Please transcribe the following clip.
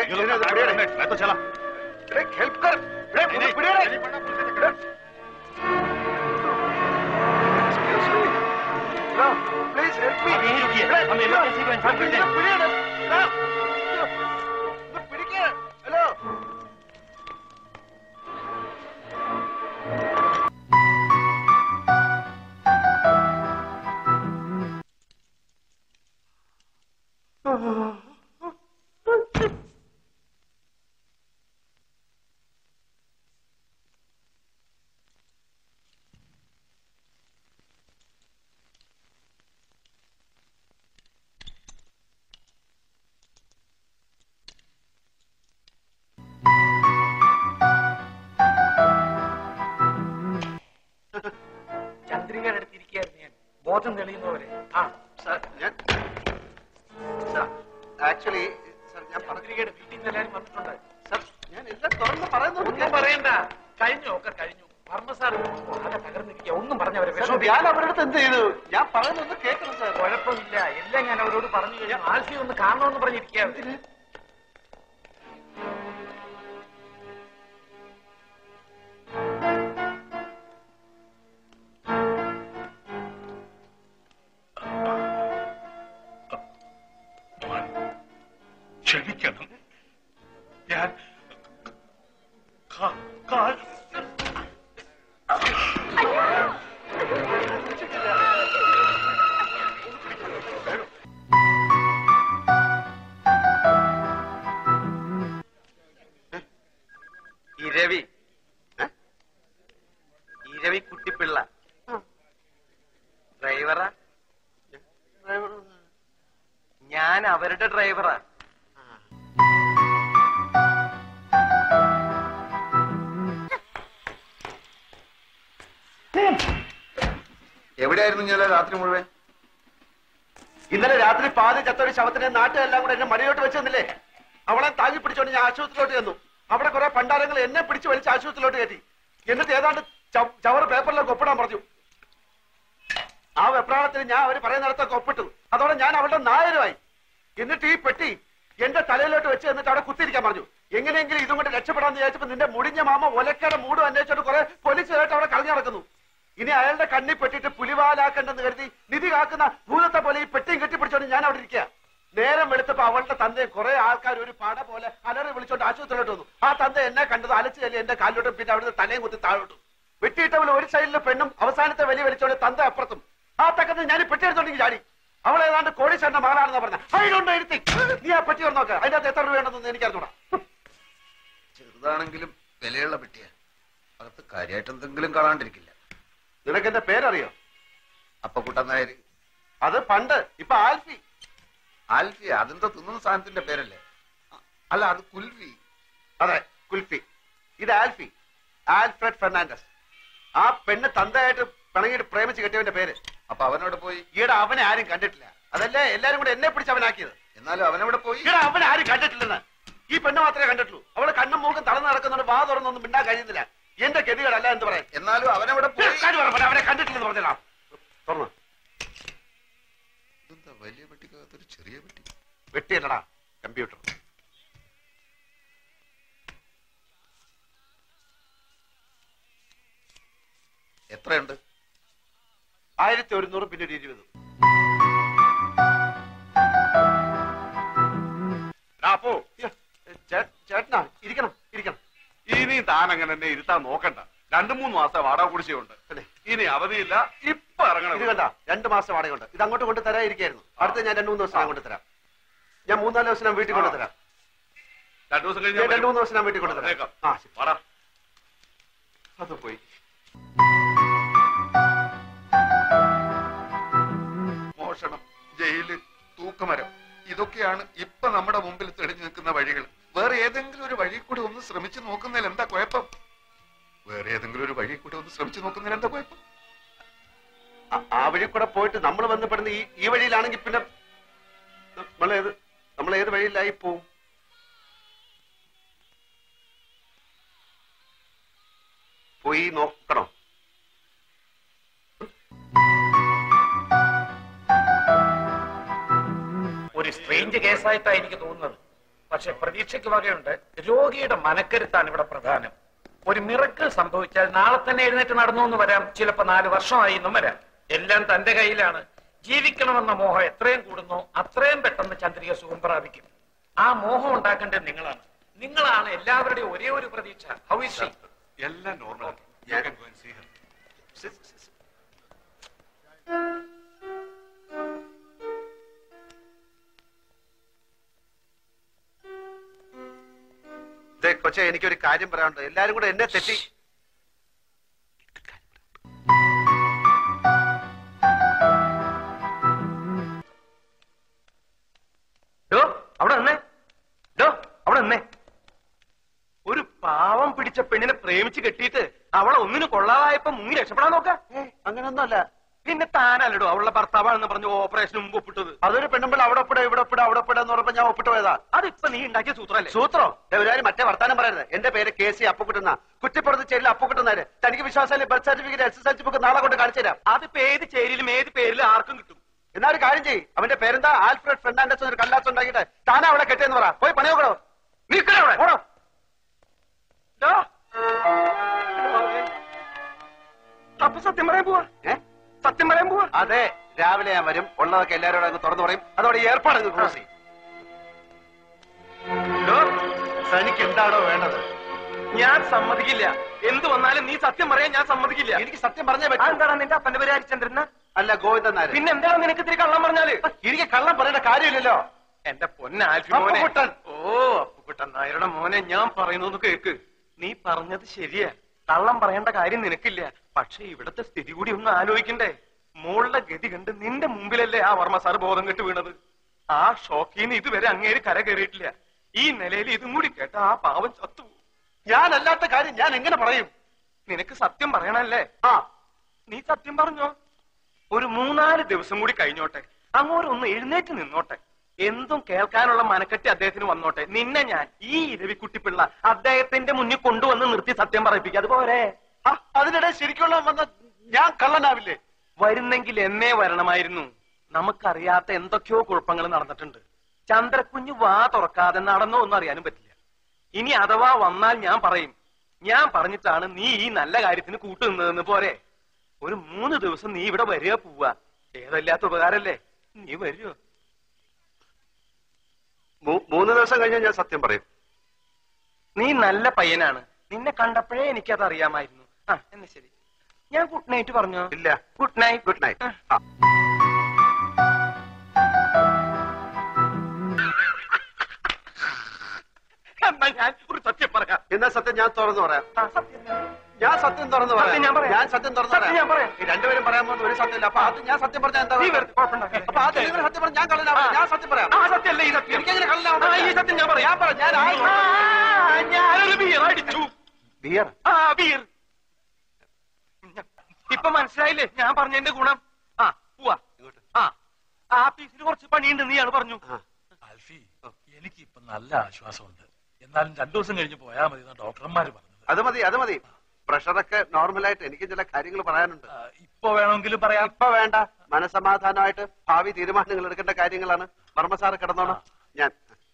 ये लोग पकड़े रहे हैं। मैं तो चला हेल्प कर नहीं, नहीं, नहीं पढ़ना, पुलिस से कर। प्लीज हेल्प मी आप यहीं रुकिए हम इमरजेंसी को इन्फॉर्म करते हैं ഹലോ ചന്ദ്രികയുടെ അടുത്തിരിക്കുകയായിരുന്നു ഞാൻ ബോധം തെളിയുന്നവരെ ആ സാർ ഞാൻ സാർ ആക്ച്വലി സാർ ഞാൻ പറഞ്ഞു ചന്ദ്രികയുടെ വീട്ടിൽ നിന്ന് എല്ലാവരും വന്നിട്ടുണ്ട് സാർ ഞാൻ എല്ലാം തുറന്ന് പറയുന്നു ഒന്നും പറയണ്ട കഴിഞ്ഞു ഒക്കെ കഴിഞ്ഞു വർമ്മ സാർ ആകെ തകർന്നിരിക്കുക ഒന്നും പറഞ്ഞവരെ സാർ, വിഷമിപ്പിക്കണ്ട. ഞാൻ അവരുടെ അടുത്ത് എന്ത് ചെയ്തു ഞാൻ പറയുന്നൊന്ന് കേൾക്കണം സാർ കുഴപ്പമില്ല എല്ലാം ഞാൻ അവരോട് പറഞ്ഞു കഴിഞ്ഞാൽ ആൽഫി ഒന്ന് കാണണമെന്ന് പറഞ്ഞിരിക്കുകയാണ് മോൻ, ക്ഷമിക്കണം ഞാൻ കാ- കാൽ- ഈ രവി ഏ? ഈ രവി കുട്ടിപ്പിള്ള ഡ്രൈവറാ ഞാൻ അവരുടെ ഡ്രൈവറാ എവിടെയായിരുന്നു ഇന്നലെ രാത്രി മുഴുവൻ ഇന്നലെ രാത്രി പാതി ചത്തൊരു ശവത്തിനെ നാട്ടിലെല്ലാം കൂടെ എന്നെ മടിയോട്ട് വെച്ച് തന്നില്ലേ അവളെ താങ്ങി പിടിച്ചോണ്ട് ഞാൻ ആശുപത്രിയിലോട്ട് ചെന്നു അവിടെ കുറെ പണ്ടാരങ്ങൾ എന്നെ പിടിച്ചു വലിച്ച് ആശുപത്രിയിലോട്ട് കയറ്റി എന്നിട്ട് ഏതാണ്ട് ചവ- ചവറ് പേപ്പറിലൊക്കെ ഒപ്പിടാൻ പറഞ്ഞു ആ വെപ്രാളത്തിന് ഞാൻ അവർ പറയുന്നിടത്തൊക്കെ ഒപ്പിട്ടു അതോടെ ഞാൻ അവളുടെ നായരുമായി എന്നിട്ട് ഈ പെട്ടി എന്റെ തലയിലോട്ട് വെച്ച് എന്നിട്ട് അവിടെ കുത്തിരിക്കാൻ പറഞ്ഞു എങ്ങനെയെങ്കിലും ഇതും കൊണ്ട് രക്ഷപ്പെടാന്ന് വിചാരിച്ചപ്പോ നിന്റെ മുടിഞ്ഞ മാമ ഒലക്കയുടെ മൂടും അന്വേഷിച്ചിട്ട് കുറെ പോലീസുകാരായിട്ട് അവിടെ കളഞ്ഞു നടക്കുന്നു ഇനി അയാളുടെ കണ്ണി പെട്ടിട്ട് പുലിവാലാക്കണ്ടെന്ന് കരുതി നിധി കാക്കുന്ന ഭൂതത്തെ പോലെ ഈ പെട്ടിയും കെട്ടിപ്പിടിച്ചോണ്ട് ഞാൻ അവിടെ ഇരിക്കുക നേരം വെളുത്തപ്പോ അവളുടെ തന്തയെ കുറെ ആൾക്കാർ ഒരു പട പോലെ അലറി വിളിച്ചോണ്ട് ആശുപത്രിയിലോട്ട് വന്നു ആ തന്ത എന്നെ കണ്ടത് അലച്ചു ചെല്ലി എന്റെ കാലിലോട്ടും പിന്നെ അവിടുന്ന് തലയും കുത്തി താഴോട്ടും വെട്ടിയിട്ടവൾ ഒരു സൈഡിൽ പെണ്ണും അവസാനത്തെ വലിയ വലിച്ചോണ്ട് തന്ത അപ്പുറത്തും ആ തക്കത്ത് ഞാൻ ഈ പെട്ടി എടുത്തോണ്ടെങ്കിൽ ചാടി അവൾ ഏതാണ്ട് കോടീശ്വരന്റെ മകളാണെന്ന് പറഞ്ഞ അതിലുണ്ട് എഴുത്തി നീ ആ പെട്ടി ഒന്ന് നോക്ക് അതിന്റെ അകത്ത് എത്ര രൂപയുണ്ടെന്ന് എനിക്ക് അറിഞ്ഞൂടാ ചെറുതാണെങ്കിലും വിലയുള്ള പെട്ടിയാ അകത്ത് കാര്യമായിട്ട് എന്തെങ്കിലും കാണാണ്ടിരിക്കില്ല നിനക്ക് എന്റെ പേരറിയോ അപ്പൊ കുട്ടൻ നായര് അത് പണ്ട് ഇപ്പൊ ആൽഫി ആൽഫി അതെന്താ തിന്നുന്ന സാധനത്തിന്റെ പേരല്ലേ അ- അല്ല അത് കുൽവി അതെ കുൽഫി ഇത് ആൽഫി ആൽഫ്രഡ് ഫെർണാണ്ടസ് ആ പെണ്ണ് തന്തയായിട്ട് പിണങ്ങിയിട്ട് പ്രേമിച്ച് കെട്ടിയവന്റെ പേര് അപ്പൊ അവനോട് പോയി ഈടെ അവനെ ആരും കണ്ടിട്ടില്ല അതല്ലേ എല്ലാരും കൂടെ എന്നെ പിടിച്ച് അവനാക്കിയത് എന്നാലും അവനവിടെ പോയി ഈടെ അവനെ ആരും കണ്ടിട്ടില്ലെന്ന് ഈ പെണ്ണ് മാത്രമേ കണ്ടിട്ടുള്ളൂ അവള് കണ്ണും മൂക്കും തളർന്ന് നടക്കുന്നതുകൊണ്ട് വാ തുറന്നൊന്നും മിണ്ടാൻ കഴിയുന്നില്ല എന്റെ ഗതികളല്ല എന്ന് പറയാൻ എന്നാലും അവനവിടെ പോയി കാര്യം പറ, അവനെ കണ്ടിട്ടില്ലെന്ന് പറഞ്ഞാ തുറന്നു ഇതെന്താ വലിയ പെട്ടിക്കകത്തൊരു ചെറിയ പെട്ടി വെട്ടിയല്ലടാ കമ്പ്യൂട്ടർ എത്രയുണ്ട് ആയിരത്തി ഒരുന്നൂറ് പിന്നെ ഒരു ഇരുപത് അപ്പോ ചേട്ടനാ ഇരിക്കണം ഇരിക്കണം ഇനി താൻ അങ്ങനെ എന്നെ ഇരുത്താൻ നോക്കണ്ട രണ്ടു മൂന്ന് മാസം വാടക കുടിശ്ശിയുണ്ട് അതെ. ഇനി അവധിയില്ല ഇപ്പൊ ഇത് ഇറങ്ങണം കണ്ട രണ്ടു മാസം വാടകയുണ്ട് ഇത് അങ്ങോട്ട് കൊണ്ട് തരാതിരിക്കായിരുന്നു അടുത്ത ഞാൻ രണ്ടു മൂന്ന് ദിവസം ഞാൻ കൊണ്ട് തരാം ഞാൻ മൂന്നാല് ദിവസം ഞാൻ വീട്ടിൽ കൊണ്ട് തരാം രണ്ടു ദിവസം ഞാൻ കഴിഞ്ഞാൽ രണ്ടു മൂന്ന് ദിവസം ഞാൻ വീട്ടിൽ കൊണ്ട് തരാം വന്നേക്കാം. ആ ശരി. വാടാ അത് പോയി മോഷണം ജയില് തൂക്കുമരം ഇതൊക്കെയാണ് ഇപ്പൊ നമ്മുടെ മുമ്പിൽ തെളിഞ്ഞു നിൽക്കുന്ന വഴികൾ വേറെ ഏതെങ്കിലും ഒരു വഴി കൂടെ ഒന്ന് ശ്രമിച്ചു നോക്കുന്നതിൽ എന്താ കുഴപ്പം വേറെ ഏതെങ്കിലും ഒരു വഴി കൂടെ ഒന്ന് ശ്രമിച്ചു നോക്കുന്നതിൽ എന്താ കുഴപ്പം ആ- ആ വഴി കൂടെ പോയിട്ട് നമ്മൾ ബന്ധപ്പെടുന്ന ഈ ഈ വഴിയിലാണെങ്കിൽ പിന്നെ നമ്മൾ ഏത് നമ്മൾ ഏത് വഴിയിലായി പോവും പോയി നോക്കണോ ഒരു സ്ട്രേഞ്ച് കേസായിട്ടാണ് എനിക്ക് തോന്നുന്നത് പക്ഷെ പ്രതീക്ഷയ്ക്ക് വകയുണ്ട് രോഗിയുടെ മനക്കരുത്താണ് ഇവിടെ പ്രധാനം ഒരു മിറക്കിൾ സംഭവിച്ചാൽ നാളെ തന്നെ എഴുന്നേറ്റ് നടന്നു എന്ന് വരാം ചിലപ്പോ നാല് വർഷമായി എന്നും വരാം എല്ലാം തന്റെ കയ്യിലാണ് ജീവിക്കണമെന്ന മോഹം എത്രയും കൂടുന്നോ അത്രയും പെട്ടെന്ന് ചന്ദ്രിക സുഖം പ്രാപിക്കും ആ മോഹം ഉണ്ടാക്കേണ്ടത് നിങ്ങളാണ് നിങ്ങളാണ് എല്ലാവരുടെയും ഒരേ ഒരു പ്രതീക്ഷ ഹൗ ഇസ് ഷീ എല്ലാം നോർമൽ ദേ, കൊച്ചെ എനിക്കൊരു കാര്യം പറയാനുണ്ട് എല്ലാരും കൂടെ എന്നെ തെറ്റി ഡോ അവിടെ നിന്നേ ഡോ അവിടെ നിന്നേ ഒരു പാവം പിടിച്ച പെണ്ണിനെ പ്രേമിച്ച് കെട്ടിയിട്ട് അവളെ ഒന്നിന് കൊള്ളാതായപ്പോ മുങ്ങി രക്ഷപ്പെടാൻ നോക്ക അങ്ങനൊന്നുമല്ല പിന്നെ താനല്ലടോ അവളുടെ ഭർത്താവാണെന്ന് പറഞ്ഞ് ഓപ്പറേഷന് മുമ്പ് ഒപ്പിട്ടത് അതൊരു പെണ്ണുമ്പോൾ അവിടെ ഒപ്പിട ഇവിടെ ഒപ്പിട അവിടെ ഒപ്പിട എന്ന് പറഞ്ഞപ്പോ ഞാൻ ഒപ്പിട്ട് പോയതാ അതിപ്പോ നീ ഉണ്ടാക്കിയ സൂത്രല്ലേ സൂത്രം ഒരു മറ്റേ വർത്താനം പറയരുത് എന്റെ പേര് കെ സി അപ്പുക്കുട്ടുന്ന കുറ്റിപ്പുറത്ത് ചേരിൽ അപ്പുക്കുട്ടുന്നാര് തനിക്ക് വിശ്വാസമില്ല birth certificate S S L C book നാളെ കൊണ്ട് കാണിച്ചു തരാം അതിപ്പോ ഏത് ചേരിലും ഏത് പേരിലും ആർക്കും കിട്ടും എന്നാ ഒരു കാര്യം ചെയ്യ് അവന്റെ പേരെന്താ ആൽഫ്രഡ് ഫെർണാണ്ടസ് ഒരു കല്ലാസ് ഉണ്ടാക്കിയിട്ട് താനാ അവളെ കെട്ടിയെന്ന് പറ പോയി പണി നോക്കണോ നിൽക്കണേ അവിടെ പോടോ ഡോ. അപ്പൊ സത്യം പറയാൻ പോവാ ഏ സത്യം പറയാൻ പോവാ അതെ രാവിലെ ഞാൻ വരും ഉള്ളതൊക്കെ എല്ലാവരോടും അങ്ങ് തുറന്നു പറയും അതോടെ ഈ ഏർപ്പാട് അങ്ങ് ക്ലോസ് ചെയ്യും ഡോ, തനിക്ക് എന്താണോ വേണ്ടത് ഞാൻ സമ്മതിക്കില്ല എന്ത് വന്നാലും നീ സത്യം പറയാൻ ഞാൻ സമ്മതിക്കില്ല എനിക്ക് സത്യം പറഞ്ഞേ പറ്റൂ എന്താണ് നിന്റെ അപ്പന്റെ പേര് ഹരിചന്ദ്രന അല്ല ഗോവിന്ദൻ നായർ പിന്നെ എന്താണ് നിനക്ക് ഇത്തിരി കള്ളം പറഞ്ഞാല് എനിക്ക് കള്ളം പറയേണ്ട കാര്യമില്ലല്ലോ എന്റെ പൊന്നാൽഫി മോനെ അപ്പുകുട്ടൻ. ഓ അപ്പുക്കുട്ടൻ നായരുടെ മോനെ ഞാൻ പറയുന്നത് കേക്ക് നീ പറഞ്ഞത് ശരിയാ കള്ളം പറയേണ്ട കാര്യം നിനക്കില്ല പക്ഷെ ഇവിടത്തെ സ്ഥിതി കൂടി ഒന്ന് ആലോചിക്കണ്ടേ മോളുടെ ഗതി കണ്ട് നിന്റെ മുമ്പിലല്ലേ ആ വർമ്മ സാർ ബോധം കെട്ട് വീണത് ആ ഷോക്കീന്ന് ഇതുവരെ അങ്ങേര് കര കയറിയിട്ടില്ല ഈ നിലയിൽ ഇതും കൂടി കേട്ട ആ പാവം ചത്തു ഞാനല്ലാത്ത കാര്യം ഞാൻ എങ്ങനെ പറയും നിനക്ക് സത്യം പറയണല്ലേ ആ നീ സത്യം പറഞ്ഞോ ഒരു മൂന്നാല് ദിവസം കൂടി കഴിഞ്ഞോട്ടെ അങ്ങോട്ടൊന്ന് എഴുന്നേറ്റ് നിന്നോട്ടെ എന്തും കേൾക്കാനുള്ള മനക്കെട്ടി അദ്ദേഹത്തിന് വന്നോട്ടെ നിന്നെ ഞാൻ ഈ രവിക്കുട്ടിപ്പിള്ള അദ്ദേഹത്തിന്റെ മുന്നിൽ കൊണ്ടുവന്ന് നിർത്തി സത്യം പറയിപ്പിക്കുക അതുപോലെ ആ, അതിനിടെ ശരിക്കുള്ള വന്ന ഞാൻ കള്ളനാവില്ലേ വരുന്നെങ്കിൽ എന്നേ വരണമായിരുന്നു നമുക്കറിയാത്ത എന്തൊക്കെയോ കുഴപ്പങ്ങൾ നടന്നിട്ടുണ്ട് ചന്ദ്രക്കുഞ്ഞ് വാ തുറക്കാതെ നടന്നോ ഒന്നും അറിയാനും പറ്റില്ല ഇനി അഥവാ വന്നാൽ ഞാൻ പറയും ഞാൻ പറഞ്ഞിട്ടാണ് നീ ഈ നല്ല കാര്യത്തിന് കൂട്ടുനിന്നതെന്ന് പോരെ ഒരു മൂന്ന് ദിവസം നീ ഇവിടെ വരിക പോവുക ഏതല്ലാത്ത ഉപകാരല്ലേ നീ വരുമോ മൂ- മൂന്ന് ദിവസം കഴിഞ്ഞാൽ ഞാൻ സത്യം പറയും നീ നല്ല പയ്യനാണ് നിന്നെ കണ്ടപ്പോഴേ എനിക്കത് അറിയാമായിരുന്നു ആ എന്നാ ശരി ഞാൻ ഗുഡ് നൈറ്റ് പറഞ്ഞോ ഇല്ല ഗുഡ് നൈറ്റ് ഗുഡ് നൈറ്റ് ആ എന്നാ ഞാൻ ഒരു സത്യം പറയാം എന്നാ സത്യം ഞാൻ തുറന്നു പറയാം ആ, സത്യം തന്നെ. ഞാൻ സത്യം തുറന്നു സത്യം ഞാൻ പറയാം. ഞാൻ സത്യം തുറന്നു സത്യം ഞാൻ പറയാം. ഈ രണ്ടുപേരും പറയാൻ പോകുന്ന ഒരു സത്യമില്ല അപ്പൊ അത് ഞാൻ സത്യം പറഞ്ഞാൽ എന്താ നീ വെറുതെ കുഴപ്പമുണ്ടാക്കല്ലേ. അപ്പൊ അത് നിങ്ങൾ സത്യം പറഞ്ഞാൽ ഞാൻ കള്ളനാവും ഞാൻ സത്യം പറയാം ആ സത്യമല്ല ഈ സത്യം എനിക്കെങ്ങനെ കള്ളനാവും ആ, ഈ സത്യം ഞാൻ പറയാം ഞാൻ പറയാം ഞാൻ ആയി- ആ, ഞാനൊരു ബിയർ അടിച്ചു ബിയർ ആ ബിയർ ഇപ്പൊ മനസ്സിലായില്ലേ ഞാൻ പറഞ്ഞതിന്റെ ഗുണം ആ പോവാ ആ ആ പീസിന് കുറച്ച് പണിയുണ്ട് നീയാണ് പറഞ്ഞു ആൽഫി എനിക്ക് ഇപ്പൊ നല്ല ആശ്വാസമുണ്ട് എന്നാലും രണ്ടു ദിവസം കഴിഞ്ഞ് പോയാൽ മതി എന്നാ ഡോക്ടർമാര് പറഞ്ഞത് അത് മതി അത് മതി പ്രഷറൊക്കെ നോർമലായിട്ട് എനിക്ക് ചില കാര്യങ്ങൾ പറയാനുണ്ട് ആ, ഇപ്പൊ വേണമെങ്കിലും പറയാം ഇപ്പൊ വേണ്ട മനസമാധാനമായിട്ട് ഭാവി തീരുമാനങ്ങൾ എടുക്കേണ്ട കാര്യങ്ങളാണ് വർമ്മ സാറ് കിടന്നോണം ഞാൻ